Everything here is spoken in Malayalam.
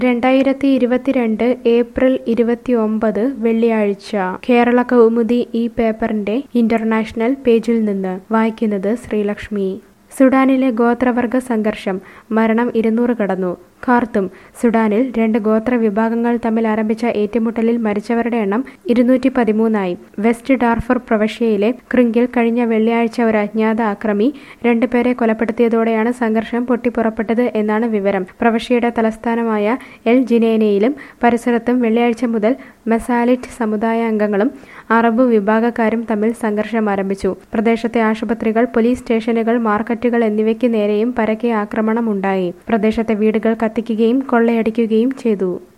രണ്ടായിരത്തി ഇരുപത്തിരണ്ട് ഏപ്രിൽ ഇരുപത്തിയൊമ്പത് വെള്ളിയാഴ്ച കേരള കൗമുദി ഈ പേപ്പറിന്റെ ഇന്റർനാഷണൽ പേജിൽ നിന്ന് വായിക്കുന്നത് ശ്രീലക്ഷ്മി സുഡാനിലെ ഗോത്രവർഗ സംഘർഷം മരണം ഇരുന്നൂറ് കടന്നു ഖാർത്തും സുഡാനിൽ രണ്ട് ഗോത്ര വിഭാഗങ്ങൾ തമ്മിൽ ആരംഭിച്ച ഏറ്റുമുട്ടലിൽ മരിച്ചവരുടെ എണ്ണം ഇരുന്നൂറ്റി പതിമൂന്നായി വെസ്റ്റ് ഡാർഫർ പ്രവിശ്യയിലെ ക്രിങ്കിൽ കഴിഞ്ഞ വെള്ളിയാഴ്ച ഒരു അജ്ഞാത ആക്രമി രണ്ടുപേരെ കൊലപ്പെടുത്തിയതോടെയാണ് സംഘർഷം പൊട്ടിപ്പുറപ്പെട്ടത് എന്നാണ് വിവരം പ്രവിശ്യയുടെ തലസ്ഥാനമായ എൽ ജിനേനയിലും പരിസരത്തും വെള്ളിയാഴ്ച മുതൽ മെസാലിറ്റ് സമുദായ അംഗങ്ങളും അറബ് വിഭാഗക്കാരും തമ്മിൽ സംഘർഷം ആരംഭിച്ചു പ്രദേശത്തെ ആശുപത്രികൾ പോലീസ് സ്റ്റേഷനുകൾ മാർക്കറ്റുകൾ എന്നിവയ്ക്ക് നേരെയും പരക്കെ ആക്രമണം ഉണ്ടായി പ്രദേശത്തെ വീടുകൾ കത്തിക്കുകയും കൊള്ളയടിക്കുകയും ചെയ്തു